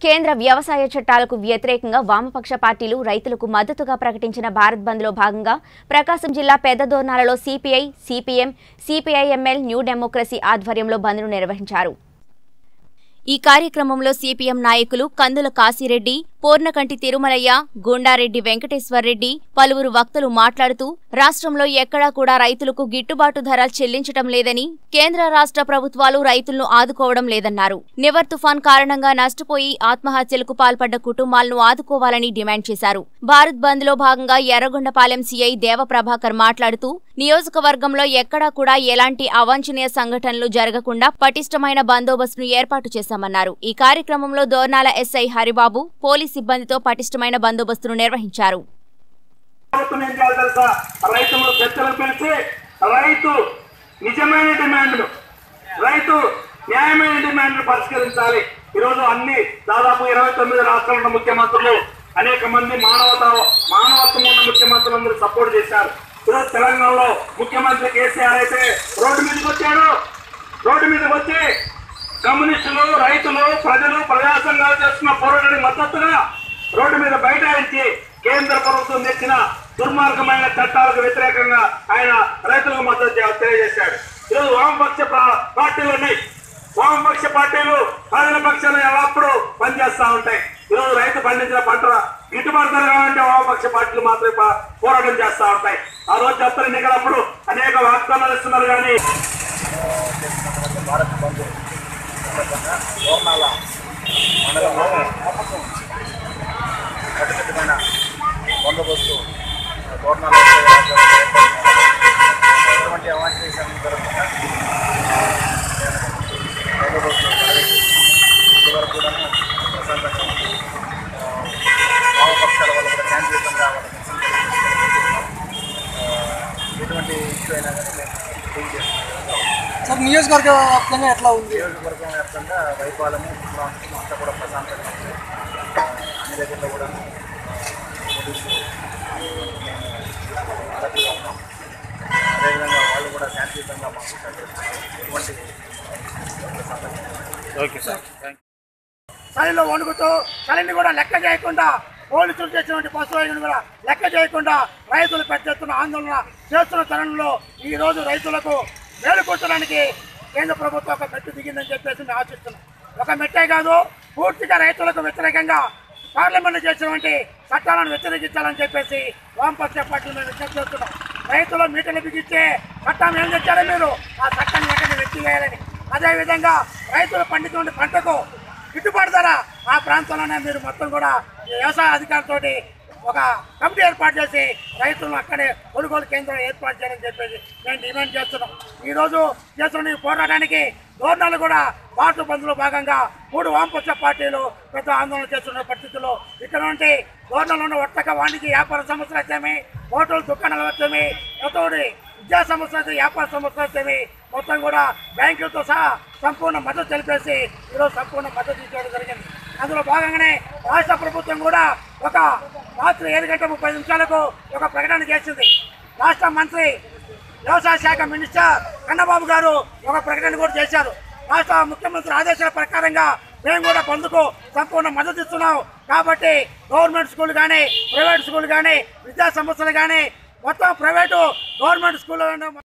కేంద్ర వ్యవసాయ చట్టాలకు వ్యతిరేకంగా వామపక్ష పార్టీలు రైతులకు మద్దతుగా ప్రకటించిన భారత్ బంద్లో భాగంగా ప్రకాశం జిల్లా పెద్దదోర్నాలలో CPI CPM CPIML new democracy ఆధ్వర్యంలో బంద్ను నిర్వహించారు ఈ కార్యక్రమంలో సిపిఎం నాయకులు కందుల కాశీరెడ్డి పూర్ణకంటి తిరుమలయ్య గుండారెడ్డి వెంకటేశ్వర్రెడ్డి పలువురు వక్తలు మాట్లాడుతూ రాష్ట్రంలో ఎక్కడా కూడా రైతులకు గిట్టుబాటు ధర చెల్లించడం లేదని కేంద్ర రాష్ట్ర ప్రభుత్వాలు రైతులను ఆదుకోవడం లేదన్నారు నివర్ తుఫాన్ కారణంగా నష్టపోయి ఆత్మహత్యలకు పాల్పడ్డ కుటుంబాలను ఆదుకోవాలని డిమాండ్ చేశారు భారత్ బంద్ లో భాగంగా ఎర్రగొండపాలెం సీఐ దేవప్రభాకర్ మాట్లాడుతూ నియోజకవర్గంలో ఎక్కడా కూడా ఎలాంటి అవాంఛనీయ సంఘటనలు జరగకుండా పటిష్టమైన బందోబస్తును ఏర్పాటు చేశామన్నారు ఈ కార్యక్రమంలో దోర్నాల ఎస్ఐ హరిబాబు పోలీస్ సిబ్బందితో పటిష్టమైన బందోబస్తును నిర్వహించారు ప్రభుత్వం ఏం చేయాలి తెలుసా రైతులు చర్చలు పిలిచి రైతు నిజమైన డిమాండ్లు రైతు న్యాయమైన డిమాండ్లు పరిష్కరించాలి ఈరోజు అన్ని దాదాపు ఇరవై తొమ్మిది రాష్ట్రాల ఉన్న ముఖ్యమంత్రులు అనేక మంది మానవత మానవత్వం ఉన్న ముఖ్యమంత్రులందరూ సపోర్ట్ చేశారు ఈరోజు తెలంగాణలో ముఖ్యమంత్రి కేసీఆర్ అయితే రోడ్డు మీదకి వచ్చాడు రోడ్డు మీదకి వచ్చి కమ్యూనిస్టులు రైతులు ప్రజలు ప్రజా సంఘాలు చేస్తున్న పోరాటానికి మద్దతుగా రోడ్డు మీద బైఠాయించి కేంద్ర ప్రభుత్వం తెచ్చిన దుర్మార్గమైన చట్టాలకు వ్యతిరేకంగా ఆయన రైతులకు మద్దతు చే- తెలియజేశాడు ఈరోజు వామపక్ష ప్రా- పార్టీలు ఉన్నాయి వామపక్ష పార్టీలు ప్రజల పక్షాలు ఎల్లప్పుడూ పనిచేస్తా ఉంటాయి ఈరోజు రైతు పండించిన పంట గిట్టుబాటు ధర కావాలంటే వామపక్ష పార్టీలు మాత్రమే ప- పోరాటం చేస్తా ఉంటాయి ఆ రోజు చెప్తారు ఎన్నికలప్పుడు అనేక వాగ్దానాలు ఇస్తున్నారు కానీ భారత్ బంధు సందర్భంగా దోర్నాల మండలంలో కట్టుదిట్టమైన బందోబస్తు దోర్నాల ఎటువంటి అవాంఛనీయ జరగకుండా బందోబస్తు ఇప్పటివరకు కూడా ప్రశాంతంగా ఆ, వామపక్షాల వల్ల కూడా శాంతియుతంగా వాళ్ళ ఎటువంటి ఇష్యూ అయినా కానీ మేము డీల్ చేస్తున్నాం సార్ నియోజకవర్గ వ్యాప్తంగా ఎట్లా ఉంది నియోజకవర్గం వ్యాప్తంగా వైపాలము ప్రాంతం అంతా కూడా ప్రశాంతంగా ఉంది ఆ, అన్ని దగ్గరలో కూడా పోలీసు అలర్ట్గా ఉన్నాం అదేవిధంగా వాళ్ళు కూడా శాంతియుతంగా మాకు సహకరిస్తున్నారు. ఎటువంటి ప్రశాంతంగా ఓకే సార్ చలిలో వణుకుతూ చలిని కూడా లెక్క చేయకుండా పోలీసులు చేసినటువంటి బస్సు రైతులు కూడా లెక్క చేయకుండా రైతులు పెద్ద ఎత్తున ఆందోళన చేస్తున్న తరుణంలో ఈ రోజు రైతులకు మేలుకూర్చడానికి కేంద్ర ప్రభుత్వం ఒక మెట్టు దిగిందని చెప్పేసి మేము ఆశిస్తున్నాం ఒక మెట్టే కాదు పూర్తిగా రైతులకు వ్యతిరేకంగా పార్లమెంట్ చేసినటువంటి చట్టాలను వ్యతిరేకించాలని చెప్పేసి వామపక్ష పార్టీలు మేము విజ్ఞప్తి చేస్తున్నాం రైతులు మీటలు బిగిస్తే చట్టం ఏం తెచ్చారో మీరు ఆ చట్టాన్ని వెంటనే వెచ్చివేయాలని అదేవిధంగా రైతులు పండించిన పంటకు గిట్టుబాటు ధర ఆ ప్రాంతంలోనే మీరు మొత్తం కూడా ఈ వ్యవసాయ అధికారులతోటి ఒక కమిటీ ఏర్పాటు చేసి రైతులను అక్కడే కొనుగోలు కేంద్రం ఏర్పాటు చేయాలని చెప్పేసి మేము డిమాండ్ చేస్తున్నాం ఈ రోజు చేస్తున్న ఈ పోరాటానికి దోర్నాలు కూడా భారత బంద్లో భాగంగా మూడు వామపక్ష పార్టీలు పెద్ద ఆందోళన చేస్తున్న పరిస్థితుల్లో ఇక్కడ నుండి దోర్నలో ఉన్న వర్తక వాణిజ్య వ్యాపార సంస్థలు వచ్చేమి హోటల్ దుకాణాలు వచ్చేమి ఎంతోటి విద్యా సంస్థలు వ్యాపార సంస్థలు వచ్చేవి మొత్తం కూడా బ్యాంకులతో సహా సంపూర్ణ మద్దతు తెలిపేసి ఈరోజు సంపూర్ణ మద్దతు ఇచ్చడం జరిగింది అందులో భాగంగానే రాష్ట్ర ప్రభుత్వం కూడా ఒక రాత్రి ఏడు గంటల ముప్పై నిమిషాలకు ఒక ప్రకటన చేసింది రాష్ట్ర మంత్రి వ్యవసాయ శాఖ మినిస్టర్ కన్నబాబు గారు ఒక ప్రకటన కూడా చేశారు రాష్ట్ర ముఖ్యమంత్రి ఆదేశాల ప్రకారంగా మేము కూడా బంధుకు సంపూర్ణ మద్దతు ఇస్తున్నాం కాబట్టి గవర్నమెంట్ స్కూల్ కానీ ప్రైవేట్ స్కూల్ కానీ విద్యా సంస్థలు కానీ మొత్తం ప్రైవేటు గవర్నమెంట్ స్కూల్